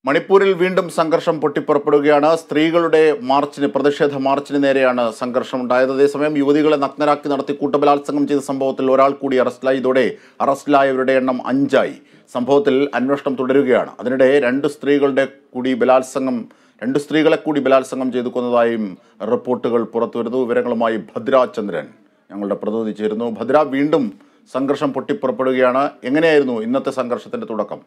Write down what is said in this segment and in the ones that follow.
മണിപ്പൂരിൽ വീണ്ടും സംഘർഷം പൊട്ടിപ്പുറപ്പെടുകയാണ് സ്ത്രീകളുടെ മാർച്ചിന് പ്രതിഷേധ മാർച്ചിന് നേരെയാണ് സംഘർഷം ഉണ്ടായത് അതേസമയം യുവതികളെ നഗ്നരാക്കി നടത്തി കൂട്ടബലാത്സംഗം ചെയ്ത സംഭവത്തിൽ ഒരാൾ കൂടി അറസ്റ്റിലായി ഇതോടെ അറസ്റ്റിലായവരുടെ എണ്ണം അഞ്ചായി സംഭവത്തിൽ അന്വേഷണം തുടരുകയാണ് അതിനിടെ രണ്ട് സ്ത്രീകളുടെ കൂടി ബലാത്സംഗം രണ്ട് സ്ത്രീകളെ കൂടി ബലാത്സംഗം ചെയ്തു കൊന്നതായും റിപ്പോർട്ടുകൾ പുറത്തുവരുന്നു വിവരങ്ങളുമായി ഭദ്ര ചന്ദ്രൻ ഞങ്ങളുടെ പ്രതിനിധി ചേരുന്നു ഭദ്ര വീണ്ടും സംഘർഷം പൊട്ടിപ്പുറപ്പെടുകയാണ് എങ്ങനെയായിരുന്നു ഇന്നത്തെ സംഘർഷത്തിന്റെ തുടക്കം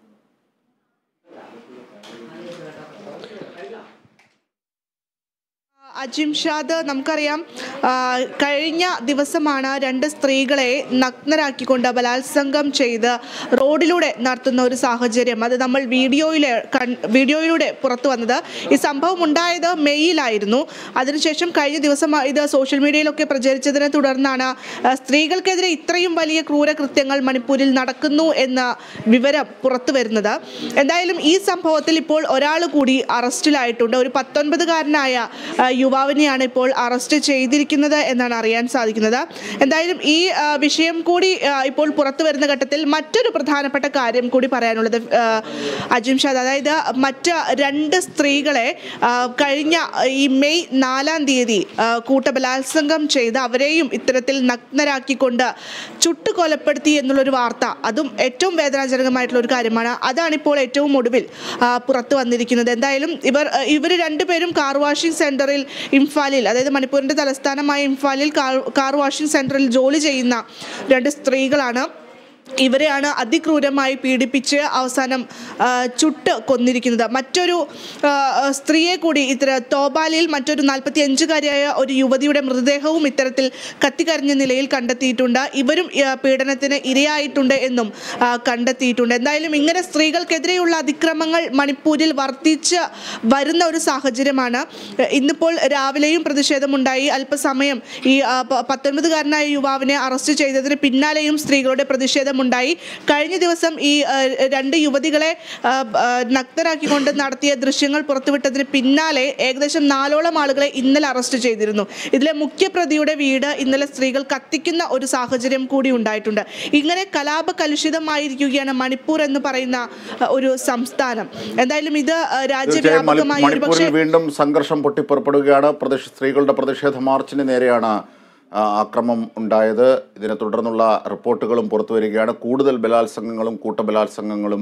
അജിംഷാദ് നമുക്കറിയാം ആ, കഴിഞ്ഞ ദിവസമാണ് രണ്ട് സ്ത്രീകളെ നഗ്നരാക്കിക്കൊണ്ട് ബലാത്സംഗം ചെയ്ത് റോഡിലൂടെ നടത്തുന്ന ഒരു സാഹചര്യം അത് നമ്മൾ വീഡിയോയിൽ വീഡിയോയിലൂടെ പുറത്തു വന്നത് ഈ സംഭവം ഉണ്ടായത് മെയ്യിലായിരുന്നു അതിനുശേഷം കഴിഞ്ഞ ദിവസം ഇത് സോഷ്യൽ മീഡിയയിലൊക്കെ പ്രചരിച്ചതിനെ തുടർന്നാണ് ആ, സ്ത്രീകൾക്കെതിരെ ഇത്രയും വലിയ ക്രൂരകൃത്യങ്ങൾ മണിപ്പൂരിൽ നടക്കുന്നു എന്ന വിവരം പുറത്തു വരുന്നത് എന്തായാലും ഈ സംഭവത്തിൽ ഇപ്പോൾ ഒരാൾ കൂടി അറസ്റ്റിലായിട്ടുണ്ട് ഒരു പത്തൊൻപതുകാരനായ ആ, യുവാവിനെയാണ് ഇപ്പോൾ അറസ്റ്റ് ചെയ്തിരിക്കുന്നത് എന്നാണ് അറിയാൻ സാധിക്കുന്നത് എന്തായാലും ഈ ആ, വിഷയം കൂടി ആ, ഇപ്പോൾ പുറത്തു വരുന്ന ഘട്ടത്തിൽ മറ്റൊരു പ്രധാനപ്പെട്ട കാര്യം കൂടി പറയാനുള്ളത് ആ, അജിം ഷാദ് അതായത് മറ്റ് രണ്ട് സ്ത്രീകളെ ആ, കഴിഞ്ഞ ഈ മെയ് നാലാം തീയതി ആ, കൂട്ടബലാത്സംഗം ചെയ്ത് അവരെയും ഇത്തരത്തിൽ നഗ്നരാക്കിക്കൊണ്ട് ചുട്ടു കൊലപ്പെടുത്തി എന്നുള്ളൊരു വാർത്ത അതും ഏറ്റവും വേദനാജനകമായിട്ടുള്ള ഒരു കാര്യമാണ് അതാണ് ഇപ്പോൾ ഏറ്റവും ഒടുവിൽ ആ, പുറത്തു വന്നിരിക്കുന്നത് എന്തായാലും ഇവർ ഇവർ രണ്ടുപേരും കാർ വാഷിംഗ് സെന്ററിൽ ഇംഫാലിൽ അതായത് മണിപ്പൂരിന്റെ തലസ്ഥാനമായ ഇംഫാലിൽ കാർ കാർ വാഷിംഗ് സെന്ററിൽ ജോലി ചെയ്യുന്ന രണ്ട് സ്ത്രീകളാണ് ഇവരെയാണ് അതിക്രൂരമായി പീഡിപ്പിച്ച് അവസാനം ആ, ചുട്ട് കൊന്നിരിക്കുന്നത് മറ്റൊരു ആ, സ്ത്രീയെ കൂടി ഇത്തര തോബാലിൽ മറ്റൊരു നാൽപ്പത്തി അഞ്ചുകാരിയായ ഒരു യുവതിയുടെ മൃതദേഹവും ഇത്തരത്തിൽ കത്തിക്കരിഞ്ഞ നിലയിൽ കണ്ടെത്തിയിട്ടുണ്ട് ഇവരും ആ, പീഡനത്തിന് ഇരയായിട്ടുണ്ട് എന്നും ആ, കണ്ടെത്തിയിട്ടുണ്ട് എന്തായാലും ഇങ്ങനെ സ്ത്രീകൾക്കെതിരെയുള്ള അതിക്രമങ്ങൾ മണിപ്പൂരിൽ വർദ്ധിച്ച് വരുന്ന ഒരു സാഹചര്യമാണ് ഇന്നിപ്പോൾ രാവിലെയും പ്രതിഷേധമുണ്ടായി അല്പസമയം ഈ ആ, പ- പത്തൊൻപതുകാരനായ യുവാവിനെ അറസ്റ്റ് ചെയ്തതിന് പിന്നാലെയും സ്ത്രീകളുടെ പ്രതിഷേധമുണ്ടായി കഴിഞ്ഞ ദിവസം ഈ ആ, രണ്ട് യുവതികളെ ആ, ആ, നഗ്നരാക്കിക്കൊണ്ട് നടത്തിയ ദൃശ്യങ്ങൾ പുറത്തുവിട്ടതിന് പിന്നാലെ ഏകദേശം നാലോളം ആളുകളെ ഇന്നലെ അറസ്റ്റ് ചെയ്തിരുന്നു ഇതിലെ മുഖ്യപ്രതിയുടെ വീട് ഇന്നലെ സ്ത്രീകൾ കത്തിക്കുന്ന ഒരു സാഹചര്യം കൂടി ഉണ്ടായിട്ടുണ്ട് ഇങ്ങനെ കലാപ കലുഷിതമായിരിക്കുകയാണ് മണിപ്പൂർ എന്ന് പറയുന്ന ആ, ഒരു സംസ്ഥാനം എന്തായാലും ഇത് ആ, തീർച്ചയായും മണി- രാജ്യവ്യാപകമായി ഒരു മണിപ്പൂരിൽ വീണ്ടും സംഘർഷം പൊട്ടിപ്പുറപ്പെടുകയാണ് പ്രതിഷ സ്ത്രീകളുടെ പ്രതിഷേധ മാർച്ചിന് നേരെയാണ് ആ, ആക്രമം ഉണ്ടായത് ഇതിനെ തുടർന്നുള്ള റിപ്പോർട്ടുകളും പുറത്തു വരികയാണ് കൂടുതൽ ബലാത്സംഗങ്ങളും കൂട്ടബലാത്സംഗങ്ങളും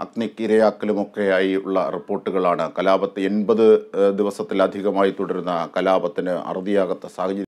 അഗ്നിക്കിരയാക്കലുമൊക്കെയായി ഉള്ള റിപ്പോർട്ടുകളാണ് കലാപത്ത് എൺപത് ദിവസത്തിലധികമായി തുടരുന്ന കലാപത്തിന് അറുതിയാകാത്ത സാഹചര്യം